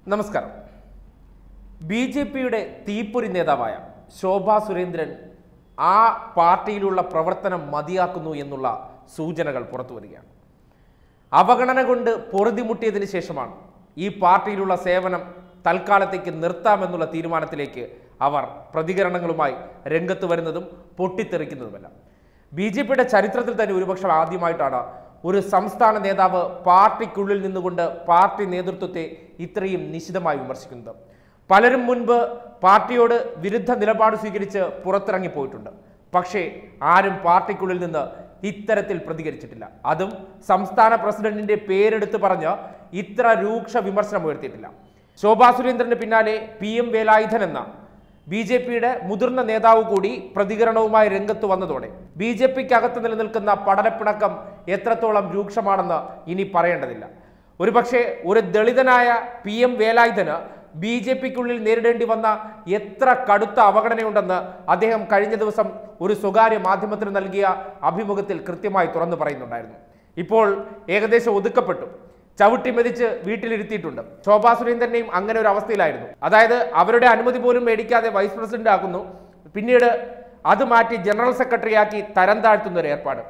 നമസ്കാരം B J പിയുടെ തീപ്പൊരി നേതാവായ ശോഭാ സുരേന്ദ്രൻ ആ പാർട്ടിയിലുള്ള പ്രവർത്തനം മതിയാക്കുന്നു എന്നുള്ള സൂചനകൾ പുറത്തു വരികയാണ് അവഗണന കൊണ്ട് പൊറുതിമുട്ടിയതിന് ശേഷമാണ് ഈ പാർട്ടിയിലുള്ള സേവനം തൽക്കാലത്തേക്ക് നിർത്താമെന്നുള്ള തീരുമാനത്തിലേക്ക് അവർ പ്രതികരണങ്ങളുമായി രംഗത്ത് വരുന്നതും പൊട്ടിത്തെറിക്കുന്നതുമല്ല ബി ജെ പിയുടെ ചരിത്രത്തിൽ തന്നെ ഒരുപക്ഷെ ആദ്യമായിട്ടാണ് ഒരു സംസ്ഥാന നേതാവ് പാർട്ടിക്കുള്ളിൽ നിന്നുകൊണ്ട് പാർട്ടി നേതൃത്വത്തെ ഇത്രയും നിശിതമായി വിമർശിക്കുന്നത് പലരും മുൻപ് പാർട്ടിയോട് വിരുദ്ധ നിലപാട് സ്വീകരിച്ച് പുറത്തിറങ്ങിപ്പോയിട്ടുണ്ട് പക്ഷേ ആരും പാർട്ടിക്കുള്ളിൽ നിന്ന് ഇത്തരത്തിൽ പ്രതികരിച്ചിട്ടില്ല അതും സംസ്ഥാന പ്രസിഡന്റിന്റെ പേരെടുത്ത് പറഞ്ഞ് ഇത്ര രൂക്ഷ വിമർശനം ഉയർത്തിയിട്ടില്ല ശോഭാ സുരേന്ദ്രന് പിന്നാലെ പി എം വേലായുധൻ എന്ന ബി ജെ പിയുടെ മുതിർന്ന നേതാവ് കൂടി പ്രതികരണവുമായി രംഗത്ത് വന്നതോടെ ബി ജെ പിക്ക് അകത്ത് നിലനിൽക്കുന്ന പടലപ്പിണക്കം എത്രത്തോളം രൂക്ഷമാണെന്ന് ഇനി പറയേണ്ടതില്ല ഒരുപക്ഷെ ഒരു ദളിതനായ പി എം വേലായുധന് ബി ജെ പിക്കുള്ളിൽ നേരിടേണ്ടി വന്ന എത്ര കടുത്ത അവഗണനയുണ്ടെന്ന് അദ്ദേഹം കഴിഞ്ഞ ദിവസം ഒരു സ്വകാര്യ മാധ്യമത്തിന് നൽകിയ അഭിമുഖത്തിൽ കൃത്യമായി തുറന്നു പറയുന്നുണ്ടായിരുന്നു ഇപ്പോൾ ഏകദേശം ഒതുക്കപ്പെട്ടു ചവിട്ടി മെതിച്ച് വീട്ടിലിരുത്തിയിട്ടുണ്ട് ശോഭാ സുരേന്ദ്രനെയും അങ്ങനെ ഒരു അവസ്ഥയിലായിരുന്നു അതായത് അവരുടെ അനുമതി പോലും മേടിക്കാതെ വൈസ് പ്രസിഡന്റ് ആക്കുന്നു പിന്നീട് അത് മാറ്റി ജനറൽ സെക്രട്ടറി ആക്കി തരം താഴ്ത്തുന്ന ഒരു ഏർപ്പാട്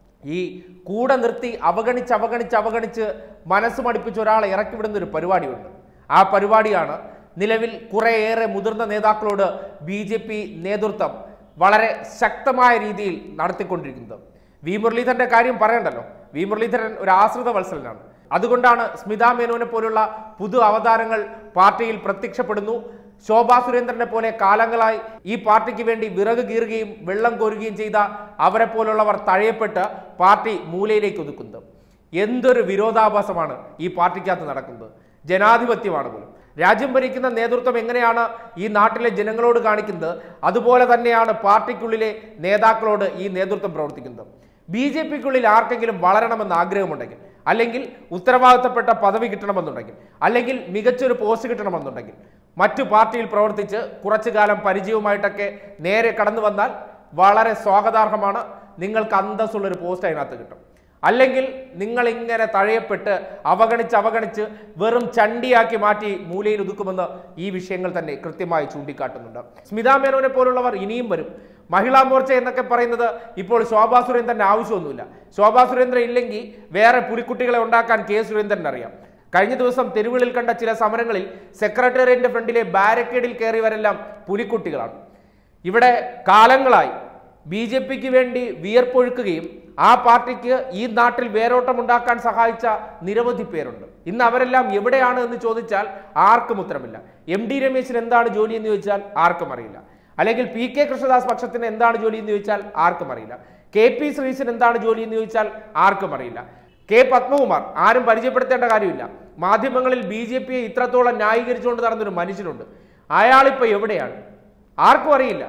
ഈ കൂടെ നിർത്തി അവഗണിച്ച് അവഗണിച്ച് അവഗണിച്ച് മനസ്സ് മടിപ്പിച്ച് ഒരാളെ ഇറക്കി വിടുന്ന ഒരു പരിപാടിയുണ്ട് ആ പരിപാടിയാണ് നിലവിൽ കുറേയേറെ മുതിർന്ന നേതാക്കളോട് ബി ജെ പി നേതൃത്വം വളരെ ശക്തമായ രീതിയിൽ നടത്തിക്കൊണ്ടിരിക്കുന്നത് വി മുരളീധരന്റെ കാര്യം പറയണ്ടല്ലോ വി മുരളീധരൻ ഒരു ആശ്രിത വത്സലനാണ് അതുകൊണ്ടാണ് സ്മിതാ മേനോനെ പോലുള്ള പുതു അവതാരങ്ങൾ പാർട്ടിയിൽ പ്രത്യക്ഷപ്പെടുന്നു ശോഭാ സുരേന്ദ്രനെ പോലെ കാലങ്ങളായി ഈ പാർട്ടിക്ക് വേണ്ടി വിറക് കീറുകയും വെള്ളം കോരുകയും ചെയ്ത അവരെ പോലുള്ളവർ തഴയപ്പെട്ട് പാർട്ടി മൂലയിലേക്ക് ഒതുക്കുന്നത് എന്തൊരു വിരോധാഭാസമാണ് ഈ പാർട്ടിക്കകത്ത് നടക്കുന്നത് ജനാധിപത്യമാണ് പോലും രാജ്യം ഭരിക്കുന്ന നേതൃത്വം എങ്ങനെയാണ് ഈ നാട്ടിലെ ജനങ്ങളോട് കാണിക്കുന്നത് അതുപോലെ തന്നെയാണ് പാർട്ടിക്കുള്ളിലെ നേതാക്കളോട് ഈ നേതൃത്വം പ്രവർത്തിക്കുന്നത് ബി ജെ പിക്കുള്ളിൽ ആർക്കെങ്കിലും വളരണമെന്ന് ആഗ്രഹമുണ്ടെങ്കിൽ അല്ലെങ്കിൽ ഉത്തരവാദിത്തപ്പെട്ട പദവി കിട്ടണമെന്നുണ്ടെങ്കിൽ അല്ലെങ്കിൽ മികച്ചൊരു പോസ്റ്റ് കിട്ടണമെന്നുണ്ടെങ്കിൽ മറ്റു പാർട്ടിയിൽ പ്രവർത്തിച്ച് കുറച്ചു കാലം പരിചയവുമായിട്ടൊക്കെ നേരെ കടന്നു വന്നാൽ വളരെ സ്വാഗതാർഹമാണ് നിങ്ങൾക്ക് അന്തസ്സുള്ളൊരു പോസ്റ്റ് അതിനകത്ത് കിട്ടും അല്ലെങ്കിൽ നിങ്ങൾ ഇങ്ങനെ തഴയപ്പെട്ട് അവഗണിച്ച് അവഗണിച്ച് വെറും ചണ്ടിയാക്കി മാറ്റി മൂലയിൽ ഒതുക്കുമെന്ന് ഈ വിഷയങ്ങൾ തന്നെ കൃത്യമായി ചൂണ്ടിക്കാട്ടുന്നുണ്ട് സ്മിതാ മേനോനെ പോലുള്ളവർ ഇനിയും വരും മഹിളാ മോർച്ച എന്നൊക്കെ പറയുന്നത് ഇപ്പോൾ ശോഭാ സുരേന്ദ്രന്റെ ആവശ്യമൊന്നുമില്ല ശോഭാ സുരേന്ദ്രൻ ഇല്ലെങ്കിൽ വേറെ പുലിക്കുട്ടികളെ ഉണ്ടാക്കാൻ കെ സുരേന്ദ്രൻ അറിയാം കഴിഞ്ഞ ദിവസം തെരുവുകളിൽ കണ്ട ചില സമരങ്ങളിൽ സെക്രട്ടേറിയറ്റിന്റെ ഫ്രണ്ടിലെ ബാരക്കേഡിൽ കയറിയവരെല്ലാം പുലിക്കുട്ടികളാണ് ഇവിടെ കാലങ്ങളായി ബി ജെ പിക്ക് വേണ്ടി വിയർപ്പൊഴുക്കുകയും ആ പാർട്ടിക്ക് ഈ നാട്ടിൽ വേരോട്ടം ഉണ്ടാക്കാൻ സഹായിച്ച നിരവധി പേരുണ്ട് ഇന്ന് അവരെല്ലാം എവിടെയാണ് എന്ന് ചോദിച്ചാൽ ആർക്കും ഉത്തരമില്ല എം ഡി രമേശിന് എന്താണ് ജോലി എന്ന് ചോദിച്ചാൽ ആർക്കും അറിയില്ല അല്ലെങ്കിൽ പി കെ കൃഷ്ണദാസ് പക്ഷത്തിന് എന്താണ് ജോലി എന്ന് ചോദിച്ചാൽ ആർക്കും അറിയില്ല കെ പി ശ്രീശൻ എന്താണ് ജോലി എന്ന് ചോദിച്ചാൽ ആർക്കും അറിയില്ല കെ പത്മകുമാർ ആരും പരിചയപ്പെടുത്തേണ്ട കാര്യമില്ല മാധ്യമങ്ങളിൽ ബി ജെ പിയെ ഇത്രത്തോളം ന്യായീകരിച്ചുകൊണ്ട് നടന്നൊരു മനുഷ്യനുണ്ട് അയാളിപ്പോൾ എവിടെയാണ് ആർക്കും അറിയില്ല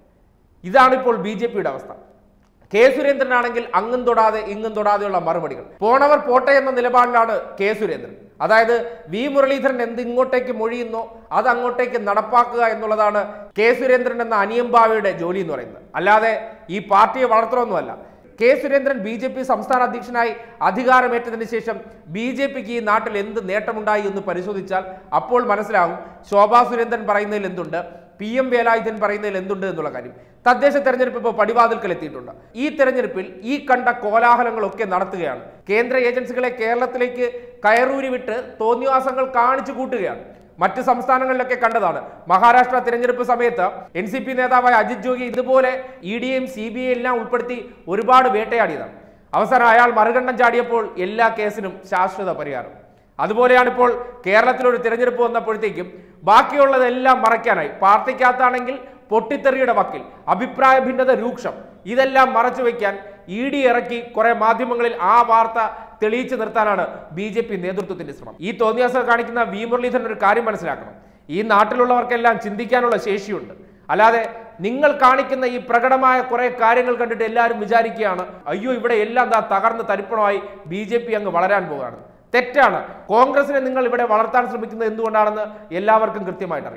ഇതാണ് ഇപ്പോൾ ബി ജെ പിയുടെ അവസ്ഥ കെ സുരേന്ദ്രനാണെങ്കിൽ അങ്ങും തൊടാതെ ഇങ്ങും തൊടാതെയുള്ള മറുപടികൾ പോണവർ പോട്ടെ എന്ന നിലപാടിലാണ് കെ സുരേന്ദ്രൻ അതായത് വി മുരളീധരൻ എന്ത് ഇങ്ങോട്ടേക്ക് മൊഴിയുന്നോ അത് അങ്ങോട്ടേക്ക് നടപ്പാക്കുക എന്നുള്ളതാണ് കെ സുരേന്ദ്രൻ എന്ന അനിയംബാവയുടെ ജോലി എന്ന് പറയുന്നത് അല്ലാതെ ഈ പാർട്ടിയെ വളർത്തണമെന്നുമല്ല K Surendran B J P സംസ്ഥാന അധ്യക്ഷനായി അധികാരമേറ്റതിന് ശേഷം ബി ജെ പിക്ക് ഈ നാട്ടിൽ എന്ത് നേട്ടമുണ്ടായി എന്ന് പരിശോധിച്ചാൽ അപ്പോൾ മനസ്സിലാവും ശോഭാ സുരേന്ദ്രൻ പറയുന്നതിൽ എന്തുണ്ട് പി എം വേലായുധൻ പറയുന്നതിൽ എന്തുണ്ട് എന്നുള്ള കാര്യം തദ്ദേശ തെരഞ്ഞെടുപ്പ് ഇപ്പോൾ പടിവാതിൽക്കൽ എത്തിയിട്ടുണ്ട് ഈ തെരഞ്ഞെടുപ്പിൽ ഈ കണ്ട കോലാഹലങ്ങളൊക്കെ നടത്തുകയാണ് കേന്ദ്ര ഏജൻസികളെ കേരളത്തിലേക്ക് കയറൂരി വിട്ട് തോന്നിവാസങ്ങൾ കാണിച്ചു കൂട്ടുകയാണ് മറ്റ് സംസ്ഥാനങ്ങളിലൊക്കെ കണ്ടതാണ് മഹാരാഷ്ട്ര തിരഞ്ഞെടുപ്പ് സമയത്ത് എൻ സി പി നേതാവായ അജിത് ജോഗി ഇതുപോലെ E D M C B I എല്ലാം ഉൾപ്പെടുത്തി ഒരുപാട് വേട്ടയാടിയതാണ് അവസാനം അയാൾ മറുകണ്ഠം ചാടിയപ്പോൾ എല്ലാ കേസിനും ശാശ്വത പരിഹാരം അതുപോലെയാണ് ഇപ്പോൾ കേരളത്തിലൊരു തിരഞ്ഞെടുപ്പ് വന്നപ്പോഴത്തേക്കും ബാക്കിയുള്ളതെല്ലാം മറയ്ക്കാനായി പാർട്ടിക്കകത്താണെങ്കിൽ പൊട്ടിത്തെറിയുടെ വക്കിൽ അഭിപ്രായ ഭിന്നത രൂക്ഷം ഇതെല്ലാം മറച്ചു വയ്ക്കാൻ ഇ ഡി ഇറക്കി കുറെ മാധ്യമങ്ങളിൽ ആ വാർത്ത തെളിയിച്ചു നിർത്താനാണ് ബി ജെ പി നേതൃത്വത്തിന്റെ ശ്രമം ഈ തോന്നിയാസം കാണിക്കുന്ന വി മുരളീധരൻ ഒരു കാര്യം മനസ്സിലാക്കണം ഈ നാട്ടിലുള്ളവർക്കെല്ലാം ചിന്തിക്കാനുള്ള ശേഷിയുണ്ട് അല്ലാതെ നിങ്ങൾ കാണിക്കുന്ന ഈ പ്രകടമായ കുറെ കാര്യങ്ങൾ കണ്ടിട്ട് എല്ലാവരും വിചാരിക്കുകയാണ് അയ്യോ ഇവിടെ എല്ലാം ദാ തകർന്ന് തരിപ്പണമായി ബി ജെ പി അങ്ങ് വളരാൻ പോവുകയാണ് തെറ്റാണ് കോൺഗ്രസിനെ നിങ്ങൾ ഇവിടെ വളർത്താൻ ശ്രമിക്കുന്നത് എന്തുകൊണ്ടാണെന്ന് എല്ലാവർക്കും കൃത്യമായിട്ട് അറിയാം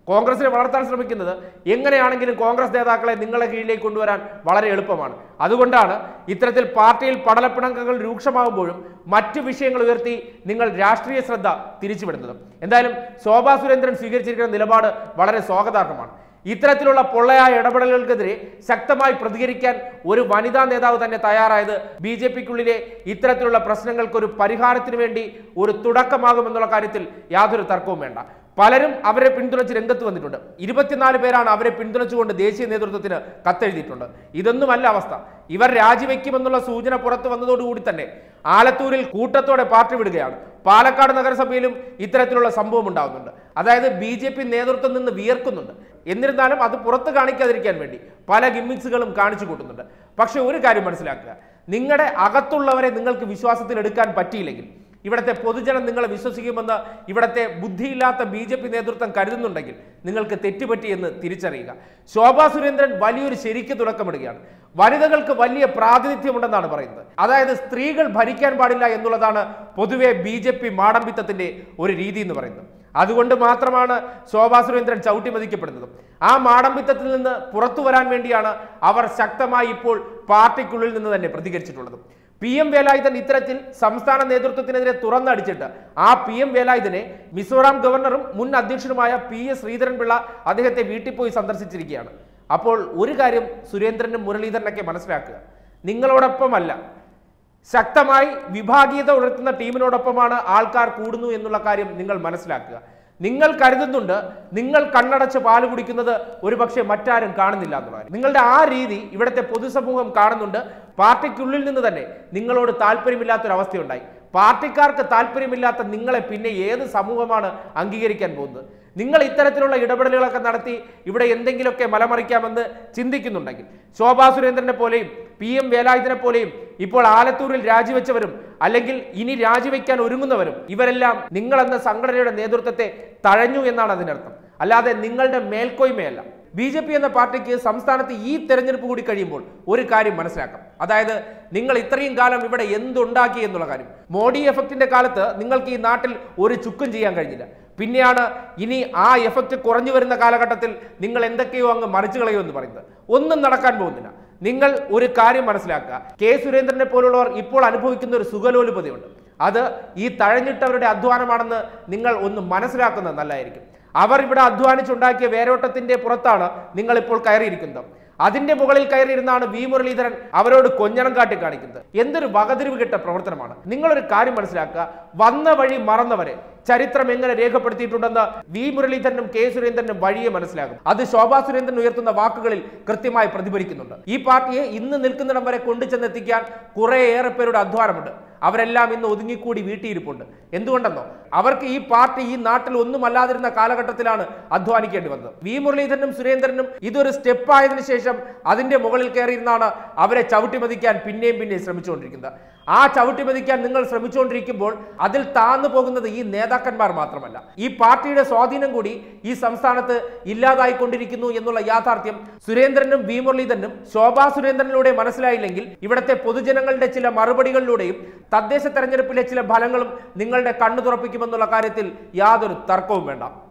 കോൺഗ്രസിനെ വളർത്താൻ ശ്രമിക്കുന്നത് എങ്ങനെയാണെങ്കിലും കോൺഗ്രസ് നേതാക്കളെ നിങ്ങളെ കീഴിലേക്ക് കൊണ്ടുവരാൻ വളരെ എളുപ്പമാണ് അതുകൊണ്ടാണ് ഇത്തരത്തിൽ പാർട്ടിയിൽ പടലപ്പിണക്കങ്ങൾ രൂക്ഷമാകുമ്പോഴും മറ്റു വിഷയങ്ങൾ ഉയർത്തി നിങ്ങൾ രാഷ്ട്രീയ ശ്രദ്ധ തിരിച്ചുവിടുന്നത് എന്തായാലും ശോഭാ സുരേന്ദ്രൻ സ്വീകരിച്ചിരിക്കുന്ന നിലപാട് വളരെ സ്വാഗതാർഹമാണ് ഇത്തരത്തിലുള്ള പൊള്ളയായ ഇടപെടലുകൾക്കെതിരെ ശക്തമായി പ്രതികരിക്കാൻ ഒരു വനിതാ നേതാവ് തന്നെ തയ്യാറായത് ബി ജെ പിക്കുള്ളിലെ ഇത്തരത്തിലുള്ള പ്രശ്നങ്ങൾക്ക് ഒരു പരിഹാരത്തിന് വേണ്ടി ഒരു തുടക്കമാകുമെന്നുള്ള കാര്യത്തിൽ യാതൊരു തർക്കവും വേണ്ട പലരും അവരെ പിന്തുണച്ച് രംഗത്ത് വന്നിട്ടുണ്ട് ഇരുപത്തിനാല് പേരാണ് അവരെ പിന്തുണച്ചുകൊണ്ട് ദേശീയ നേതൃത്വത്തിന് കത്തെഴുതിയിട്ടുണ്ട് ഇതൊന്നുമല്ല അവസ്ഥ ഇവർ രാജിവെക്കുമെന്നുള്ള സൂചന പുറത്തു വന്നതോടുകൂടി തന്നെ ആലത്തൂരിൽ കൂട്ടത്തോടെ പാർട്ടി വിടുകയാണ് പാലക്കാട് നഗരസഭയിലും ഇത്തരത്തിലുള്ള സംഭവം ഉണ്ടാകുന്നുണ്ട് അതായത് ബി ജെ പി നേതൃത്വം നിന്ന് വിയർക്കുന്നുണ്ട് എന്നിരുന്നാലും അത് പുറത്ത് കാണിക്കാതിരിക്കാൻ വേണ്ടി പല ഗിമ്മിക്സുകളും കാണിച്ചു കൂട്ടുന്നുണ്ട് പക്ഷെ ഒരു കാര്യം മനസ്സിലാക്കുക നിങ്ങളുടെ അകത്തുള്ളവരെ നിങ്ങൾക്ക് വിശ്വാസത്തിൽ എടുക്കാൻ പറ്റിയില്ലെങ്കിൽ ഇവിടുത്തെ പൊതുജനം നിങ്ങളെ വിശ്വസിക്കുമെന്ന് ഇവിടുത്തെ ബുദ്ധിയില്ലാത്ത ബി ജെ പി നേതൃത്വം കരുതുന്നുണ്ടെങ്കിൽ നിങ്ങൾക്ക് തെറ്റുപറ്റിയെന്ന് തിരിച്ചറിയുക ശോഭാ സുരേന്ദ്രൻ വലിയൊരു ശരിക്ക് തുടക്കമിടുകയാണ് വനിതകൾക്ക് വലിയ പ്രാതിനിധ്യമുണ്ടെന്നാണ് പറയുന്നത് അതായത് സ്ത്രീകൾ ഭരിക്കാൻ പാടില്ല എന്നുള്ളതാണ് പൊതുവെ ബി ജെ പി മാടമ്പിത്തത്തിന്റെ ഒരു രീതി എന്ന് പറയുന്നത് അതുകൊണ്ട് മാത്രമാണ് ശോഭാ സുരേന്ദ്രൻ ചവിട്ടിമതിക്കപ്പെടുന്നതും ആ മാടമ്പിത്തത്തിൽ നിന്ന് പുറത്തു വരാൻ വേണ്ടിയാണ് അവർ ശക്തമായി ഇപ്പോൾ പാർട്ടിക്കുള്ളിൽ നിന്ന് തന്നെ പ്രതികരിച്ചിട്ടുള്ളത് പി എം വേലായുധൻ ഇത്തരത്തിൽ സംസ്ഥാന നേതൃത്വത്തിനെതിരെ തുറന്നടിച്ചിട്ട് ആ പി എം വേലായുധനെ മിസോറാം ഗവർണറും മുൻ അധ്യക്ഷനുമായ പി എസ് ശ്രീധരൻപിള്ള അദ്ദേഹത്തെ വീട്ടിൽ പോയി സന്ദർശിച്ചിരിക്കുകയാണ് അപ്പോൾ ഒരു കാര്യം സുരേന്ദ്രനും മുരളീധരനൊക്കെ മനസ്സിലാക്കുക നിങ്ങളോടൊപ്പമല്ല ശക്തമായി വിഭാഗീയത ഉണർത്തുന്ന ടീമിനോടൊപ്പമാണ് ആൾക്കാർ കൂടുന്നു എന്നുള്ള കാര്യം നിങ്ങൾ മനസ്സിലാക്കുക നിങ്ങൾ കരുതുന്നുണ്ട് നിങ്ങൾ കണ്ണടച്ച് പാല് കുടിക്കുന്നത് ഒരുപക്ഷെ മറ്റാരും കാണുന്നില്ല എന്നുള്ളത് നിങ്ങളുടെ ആ രീതി ഇവിടുത്തെ പൊതുസമൂഹം കാണുന്നുണ്ട് പാർട്ടിക്കുള്ളിൽ നിന്ന് തന്നെ നിങ്ങളോട് താല്പര്യമില്ലാത്തൊരവസ്ഥയുണ്ടായി പാർട്ടിക്കാർക്ക് താല്പര്യമില്ലാത്ത നിങ്ങളെ പിന്നെ ഏത് സമൂഹമാണ് അംഗീകരിക്കാൻ പോകുന്നത് നിങ്ങൾ ഇത്തരത്തിലുള്ള ഇടപെടലുകളൊക്കെ നടത്തി ഇവിടെ എന്തെങ്കിലുമൊക്കെ മലമറിക്കാമെന്ന് ചിന്തിക്കുന്നുണ്ടെങ്കിൽ ശോഭാ സുരേന്ദ്രനെ പോലെയും പി എം വേലായുധനെ പോലെയും ഇപ്പോൾ ആലത്തൂരിൽ രാജിവെച്ചവരും അല്ലെങ്കിൽ ഇനി രാജിവെക്കാൻ ഒരുങ്ങുന്നവരും ഇവരെല്ലാം നിങ്ങളെന്ന സംഘടനയുടെ നേതൃത്വത്തെ തഴഞ്ഞു എന്നാണ് അതിനർത്ഥം അല്ലാതെ നിങ്ങളുടെ മേൽക്കോയ്മയല്ല ബി ജെ പി എന്ന പാർട്ടിക്ക് സംസ്ഥാനത്ത് ഈ തെരഞ്ഞെടുപ്പ് കൂടി കഴിയുമ്പോൾ ഒരു കാര്യം മനസ്സിലാക്കാം അതായത് നിങ്ങൾ ഇത്രയും കാലം ഇവിടെ എന്തുണ്ടാക്കി എന്നുള്ള കാര്യം മോഡി എഫക്റ്റിന്റെ കാലത്ത് നിങ്ങൾക്ക് ഈ നാട്ടിൽ ഒരു ചുക്കും ചെയ്യാൻ കഴിഞ്ഞില്ല പിന്നെയാണ് ഇനി ആ എഫക്റ്റ് കുറഞ്ഞു വരുന്ന കാലഘട്ടത്തിൽ നിങ്ങൾ എന്തൊക്കെയോ അങ്ങ് മറിച്ചു കളയുമെന്ന് പറയുന്നത് ഒന്നും നടക്കാൻ പോകുന്നില്ല നിങ്ങൾ ഒരു കാര്യം മനസ്സിലാക്കുക കെ സുരേന്ദ്രനെ പോലുള്ളവർ ഇപ്പോൾ അനുഭവിക്കുന്ന ഒരു സുഖലോലുപതയുണ്ട് അത് ഈ തഴഞ്ഞിട്ടവരുടെ അധ്വാനമാണെന്ന് നിങ്ങൾ ഒന്ന് മനസ്സിലാക്കുന്നത് നല്ലതായിരിക്കും അവർ ഇവിടെ അധ്വാനിച്ചുണ്ടാക്കിയ വേരോട്ടത്തിന്റെ പുറത്താണ് നിങ്ങൾ ഇപ്പോൾ കയറിയിരിക്കുന്നത് അതിന്റെ മുകളിൽ കയറിയിരുന്നാണ് വി മുരളീധരൻ അവരോട് കൊഞ്ഞണം കാട്ടി കാണിക്കുന്നത് എന്തൊരു വകതിരിവ് കെട്ട പ്രവർത്തനമാണ് നിങ്ങളൊരു കാര്യം മനസ്സിലാക്കുക വന്ന വഴി മറന്നവരെ ചരിത്രം എങ്ങനെ രേഖപ്പെടുത്തിയിട്ടുണ്ടെന്ന് വി മുരളീധരനും കെ സുരേന്ദ്രനും വഴിയെ മനസ്സിലാകും അത് ശോഭാ സുരേന്ദ്രൻ ഉയർത്തുന്ന വാക്കുകളിൽ കൃത്യമായി പ്രതിഫലിക്കുന്നുണ്ട് ഈ പാർട്ടിയെ ഇന്ന് നിൽക്കുന്നിടം വരെ കൊണ്ടുചെന്നെത്തിക്കാൻ കുറേയേറെ പേരുടെ അധ്വാനമുണ്ട് അവരെല്ലാം ഇന്ന് ഒതുങ്ങിക്കൂടി വീട്ടിയിരിപ്പുണ്ട് എന്തുകൊണ്ടെന്നോ അവർക്ക് ഈ പാർട്ടി ഈ നാട്ടിൽ ഒന്നുമല്ലാതിരുന്ന കാലഘട്ടത്തിലാണ് അധ്വാനിക്കേണ്ടി വന്നത് വി മുരളീധരനും സുരേന്ദ്രനും ഇതൊരു സ്റ്റെപ്പ് ആയതിനു ശേഷം അതിന്റെ മുകളിൽ കയറിയിരുന്നാണ് അവരെ ചവിട്ടിമതിക്കാൻ പിന്നെയും പിന്നെയും ശ്രമിച്ചുകൊണ്ടിരിക്കുന്നത് ആ ചവിട്ടിമതിക്കാൻ നിങ്ങൾ ശ്രമിച്ചുകൊണ്ടിരിക്കുമ്പോൾ അതിൽ താന്നു പോകുന്നത് ഈ നേതാക്കന്മാർ മാത്രമല്ല ഈ പാർട്ടിയുടെ സ്വാധീനം കൂടി ഈ സംസ്ഥാനത്ത് ഇല്ലാതായിക്കൊണ്ടിരിക്കുന്നു എന്നുള്ള യാഥാർത്ഥ്യം സുരേന്ദ്രനും വി മുരളീധരനും ശോഭാ സുരേന്ദ്രനിലൂടെ മനസ്സിലായില്ലെങ്കിൽ ഇവിടുത്തെ പൊതുജനങ്ങളുടെ ചില മറുപടികളിലൂടെയും തദ്ദേശ തെരഞ്ഞെടുപ്പിലെ ചില ഫലങ്ങളും നിങ്ങളുടെ കണ്ണു തുറപ്പിക്കുമെന്നുള്ള കാര്യത്തിൽ യാതൊരു തർക്കവും വേണ്ട